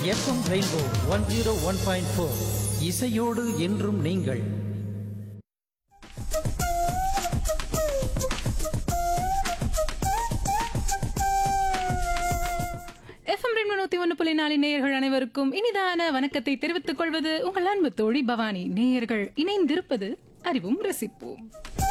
FM rainbow one zero one point four இசையோடு என்றும் நீங்கள் எஃப்எம் ரெண்டு நூத்தி ஒன்று புள்ளி நாலு நேயர்கள் அனைவருக்கும் இனிதான வணக்கத்தை தெரிவித்துக் கொள்வது உங்கள் அன்பு தோழி பவானி நேயர்கள் இணைந்திருப்பது அறிவும் ரசிப்போம்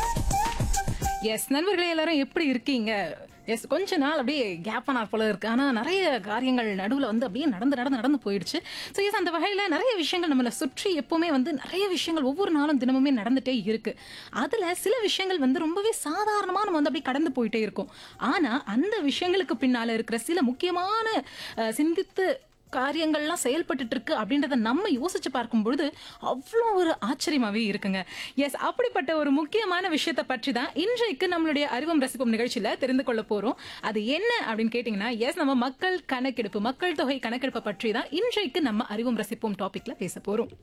எஸ் நண்பர்களே எல்லாரும் எப்படி இருக்கீங்க எஸ் கொஞ்ச நாள் அப்படியே கேப் ஆனார் போல இருக்கு ஆனா நிறைய காரியங்கள் நடுவுல வந்து அப்படியே நடந்து நடந்து நடந்து போயிடுச்சு ஸோ எஸ் அந்த வகையில நிறைய விஷயங்கள் நம்மளை சுற்றி எப்பவுமே வந்து நிறைய விஷயங்கள் ஒவ்வொரு நாளும் தினமுமே நடந்துட்டே இருக்கு அதுல சில விஷயங்கள் வந்து ரொம்பவே சாதாரணமா நம்ம வந்து அப்படியே கடந்து போயிட்டே இருக்கோம் ஆனா அந்த விஷயங்களுக்கு பின்னால இருக்கிற சில முக்கியமான அஹ், சிந்தித்து காரியங்கள்லாம் செயல்பட்டுட்டு இருக்கு அப்படின்றத நம்ம யோசிச்சு பார்க்கும் பொழுது அவ்வளோ ஒரு ஆச்சரியமாவே இருக்குங்க எஸ் அப்படிப்பட்ட ஒரு முக்கியமான விஷயத்தை பற்றி தான் இன்றைக்கு நம்மளுடைய அறிவம் ரசிப்போம் நிகழ்ச்சியில தெரிந்து கொள்ள போறோம் அது என்ன அப்படின்னு கேட்டீங்கன்னா எஸ் நம்ம மக்கள் கணக்கெடுப்பு மக்கள் தொகை கணக்கெடுப்பை பற்றி தான் இன்றைக்கு நம்ம அறிவும் ரசிப்போம் டாபிக்ல பேச போறோம்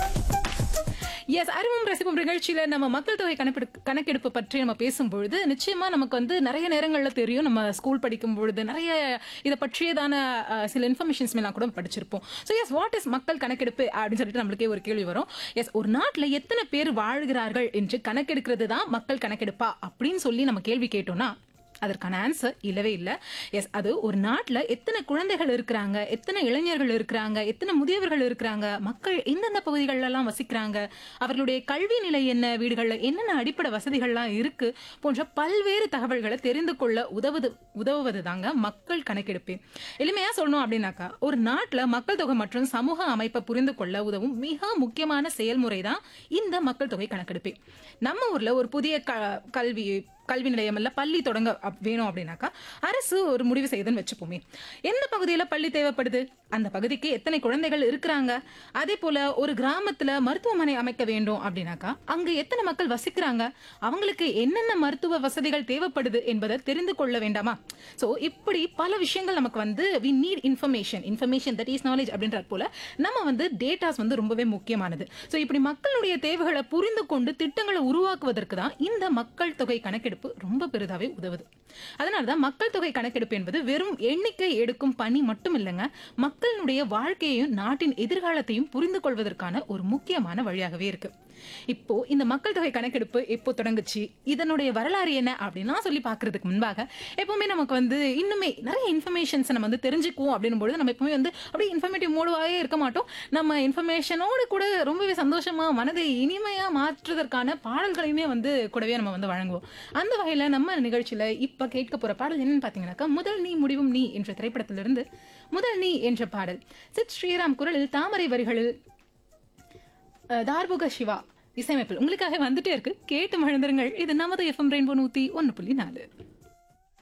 எஸ் அறிவும் ரசிப்பும் நிகழ்ச்சியில நம்ம மக்கள் தொகை கணக்கெடு கணக்கெடுப்பு பற்றி நம்ம பேசும்பொழுது நிச்சயமா நமக்கு வந்து நிறைய நேரங்கள்ல தெரியும் நம்ம ஸ்கூல் படிக்கும் பொழுது நிறைய இதை பற்றியதான அஹ், சில இன்ஃபர்மேஷன்ஸ் எல்லாம் கூட படிச்சிருப்போம் ஸோ எஸ் வாட் இஸ் மக்கள் கணக்கெடுப்பு அப்படின்னு சொல்லிட்டு நம்மளுக்கே ஒரு கேள்வி வரும் எஸ் ஒரு நாட்டில் எத்தனை பேர் வாழ்கிறார்கள் என்று கணக்கெடுக்கிறது தான் மக்கள் கணக்கெடுப்பா அப்படின்னு சொல்லி நம்ம கேள்வி கேட்டோம்னா அதற்கான ஆன்சர் இல்லவே இல்லை எஸ் அது ஒரு நாட்டில் எத்தனை குழந்தைகள் இருக்கிறாங்க எத்தனை இளைஞர்கள் இருக்கிறாங்க எத்தனை முதியவர்கள் இருக்கிறாங்க மக்கள் எந்தெந்த பகுதிகளெல்லாம் வசிக்கிறாங்க அவர்களுடைய கல்வி நிலை என்ன வீடுகளில் என்னென்ன அடிப்படை வசதிகள்லாம் இருக்கு போன்ற பல்வேறு தகவல்களை தெரிந்து கொள்ள உதவுது உதவுவது தாங்க மக்கள் கணக்கெடுப்பு எளிமையா சொல்லணும் அப்படின்னாக்கா ஒரு நாட்டில் மக்கள் தொகை மற்றும் சமூக அமைப்பை புரிந்து கொள்ள உதவும் மிக முக்கியமான செயல்முறை தான் இந்த மக்கள் தொகை கணக்கெடுப்பு நம்ம ஊர்ல ஒரு புதிய க- கல்வி கல்வி நிலையம் இல்ல பள்ளி தொடங்க அப்- வேணும் அப்படின்னாக்கா அரசு ஒரு முடிவு செய்யுதுன்னு வச்சுப்போமே எந்த பகுதியில பள்ளி தேவைப்படுது அந்த பகுதிக்கு எத்தனை குழந்தைகள் இருக்கிறாங்க அதே போல ஒரு கிராமத்துல மருத்துவமனை அமைக்க வேண்டும் அப்படின்னாக்கா அங்க எத்தனை மக்கள் வசிக்கிறாங்க அவங்களுக்கு என்னென்ன மருத்துவ வசதிகள் தேவைப்படுது என்பதை தெரிந்து கொள்ள வேண்டாமா சோ இப்படி பல விஷயங்கள் நமக்கு வந்து we need information information that is knowledge அப்படின்றது போல நம்ம வந்து டேட்டாஸ் வந்து ரொம்பவே முக்கியமானது ஸோ இப்படி மக்களுடைய தேவைகளை புரிந்து கொண்டு திட்டங்களை உருவாக்குவதற்கு தான் இந்த மக்கள் தொகை கணக்கெடுப்பு ரொம்ப பெரிதாவே உதவுது அதனால தான் மக்கள் தொகை கணக்கெடுப்பு என்பது வெறும் எண்ணிக்கை எடுக்கும் பணி மட்டும் இல்லைங்க மக்களுடைய வாழ்க்கையையும் நாட்டின் எதிர்காலத்தையும் புரிந்து கொள்வதற்கான ஒரு முக்கியமான வழியாகவே இருக்கு இப்போ இந்த மக்கள் தொகை கணக்கெடுப்பு எப்போ தொடங்குச்சு இதனுடைய வரலாறு என்ன அப்படின்லாம் சொல்லி பார்க்கறதுக்கு முன்பாக எப்பவுமே நமக்கு வந்து இன்னுமே நிறைய இன்ஃபர்மேஷன்ஸ் நம்ம வந்து தெரிஞ்சுக்குவோம் அப்படின்னும் பொழுது நம்ம எப்பவுமே வந்து அப்படியே இன்ஃபர்மேட்டிவ் மோடுவாகவே இருக்க மாட்டோம் நம்ம இன்ஃபர்மேஷனோடு கூட ரொம்பவே சந்தோஷமா மனதை இனிமையா மாற்றுவதற்கான பாடல்களையுமே வந்து கூடவே நம்ம வந்து வழங்குவோம் அந்த வகையில நம்ம நிகழ்ச்சியில இப்ப கேட்க போற பாடல் என்னன்னு பாத்தீங்கன்னாக்கா முதல் நீ முடிவும் நீ என்ற திரைப்படத்திலிருந்து முதல் நீ என்ற பாடல் சித் ஸ்ரீராம் குரலில் தாமரை வரிகளில் அஹ், தார்புக சிவா இசையமைப்பில் உங்களுக்காக வந்துட்டே இருக்கு கேட்டு மழுந்துருங்கள் இது நமது எஃப்எம் ரெயின்போ நூத்தி ஒன்னு புள்ளி நாலு